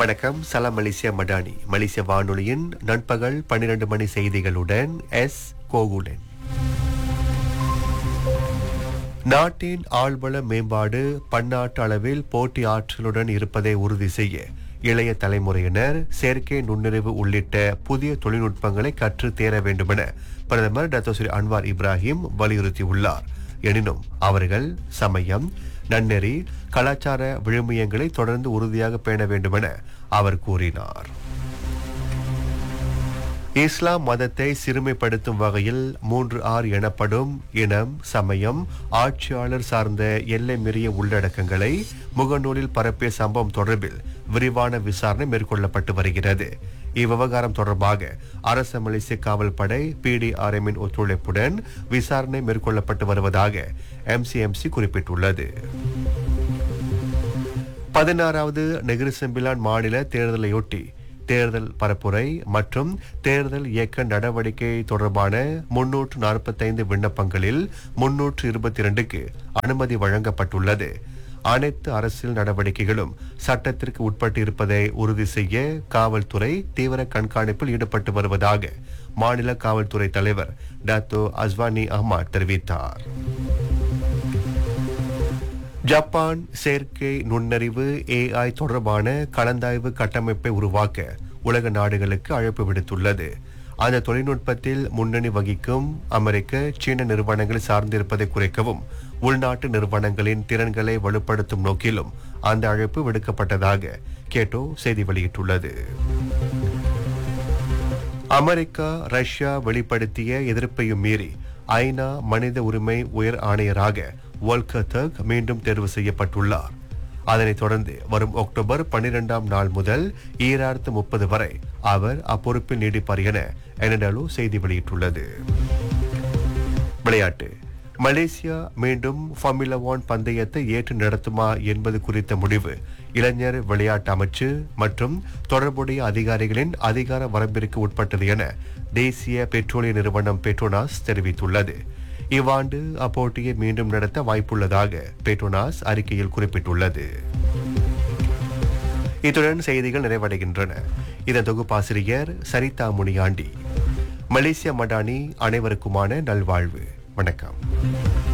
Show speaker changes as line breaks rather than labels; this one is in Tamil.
வணக்கம் சலாம் மலேசியா மடானி மலேசிய வானொலியின் நண்பகல் பன்னிரண்டு மணி செய்திகளுடன் எஸ் கோகுலன் நாட்டின் ஆழ்வள மேம்பாடு பன்னாட்டு அளவில் போட்டி ஆற்றலுடன் இருப்பதை உறுதி செய்ய இளைய தலைமுறையினர் செயற்கை நுண்ணறிவு உள்ளிட்ட புதிய தொழில்நுட்பங்களை கற்று தேர வேண்டுமென பிரதமர் டாக்டர் ஸ்ரீ அன்வார் இப்ராஹிம் வலியுறுத்தியுள்ளார் எனினும் அவர்கள் சமயம் நன்னெறி கலாச்சார விழுமியங்களை தொடர்ந்து உறுதியாக பேண வேண்டுமென அவர் கூறினார் இஸ்லாம் மதத்தை சிறுமைப்படுத்தும் வகையில் மூன்று ஆர் எனப்படும் இனம் சமயம் ஆட்சியாளர் சார்ந்த எல்லை மீறிய உள்ளடக்கங்களை முகநூலில் பரப்பிய சம்பவம் தொடர்பில் விரிவான விசாரணை மேற்கொள்ளப்பட்டு வருகிறது இவ்விவகாரம் தொடர்பாக அரச மலேசிய காவல் படை பிடிஆர்எம்மின் ஒத்துழைப்புடன் விசாரணை மேற்கொள்ளப்பட்டு வருவதாக எம்சிஎம்சி குறிப்பிட்டுள்ளது பதினாறாவது நெகிரி செம்பிலான் மாநில தேர்தலையொட்டி தேர்தல் பரப்புரை மற்றும் தேர்தல் இயக்க நடவடிக்கை தொடர்பான முன்னூற்று நாற்பத்தைந்து விண்ணப்பங்களில் முன்னூற்று இருபத்தி இரண்டுக்கு அனுமதி வழங்கப்பட்டுள்ளது அனைத்து அரசியல் நடவடிக்கைகளும் சட்டத்திற்கு உட்பட்டு இருப்பதை உறுதி செய்ய காவல்துறை தீவிர கண்காணிப்பில் ஈடுபட்டு வருவதாக மாநில காவல்துறை தலைவர் டாத்தோ அஸ்வானி அஹ்மத் தெரிவித்தார் ஜப்பான் செயற்கை நுண்ணறிவு ஏஐ தொடர்பான கலந்தாய்வு கட்டமைப்பை உருவாக்க உலக நாடுகளுக்கு அழைப்பு விடுத்துள்ளது அந்த தொழில்நுட்பத்தில் முன்னணி வகிக்கும் அமெரிக்க சீன நிறுவனங்கள் சார்ந்திருப்பதை குறைக்கவும் உள்நாட்டு நிறுவனங்களின் திறன்களை வலுப்படுத்தும் நோக்கிலும் அந்த அழைப்பு விடுக்கப்பட்டதாக கேட்டோ செய்தி வெளியிட்டுள்ளது அமெரிக்கா ரஷ்யா வெளிப்படுத்திய எதிர்ப்பையும் மீறி ஐநா மனித உரிமை உயர் ஆணையராக வோல்கர் தர்க் மீண்டும் தேர்வு செய்யப்பட்டுள்ளார் அதனைத் தொடர்ந்து வரும் அக்டோபர் பன்னிரெண்டாம் நாள் முதல் ஈராயிரத்து முப்பது வரை அவர் அப்பொறுப்பில் நீடிப்பார் என எனடலு செய்தி வெளியிட்டுள்ளது விளையாட்டு மலேசியா மீண்டும் ஃபார்முலா ஒன் பந்தயத்தை ஏற்று நடத்துமா என்பது குறித்த முடிவு இளைஞர் விளையாட்டு அமைச்சு மற்றும் தொடர்புடைய அதிகாரிகளின் அதிகார வரம்பிற்கு உட்பட்டது என தேசிய பெட்ரோலிய நிறுவனம் பெட்ரோனாஸ் தெரிவித்துள்ளது இவ்வாண்டு அப்போட்டியை மீண்டும் நடத்த வாய்ப்புள்ளதாக பெட்ரோனாஸ் அறிக்கையில் குறிப்பிட்டுள்ளது இத்துடன் செய்திகள் நிறைவடைகின்றன இதன் தொகுப்பாசிரியர் சரிதா முனியாண்டி மலேசியா மடானி அனைவருக்குமான நல்வாழ்வு வணக்கம்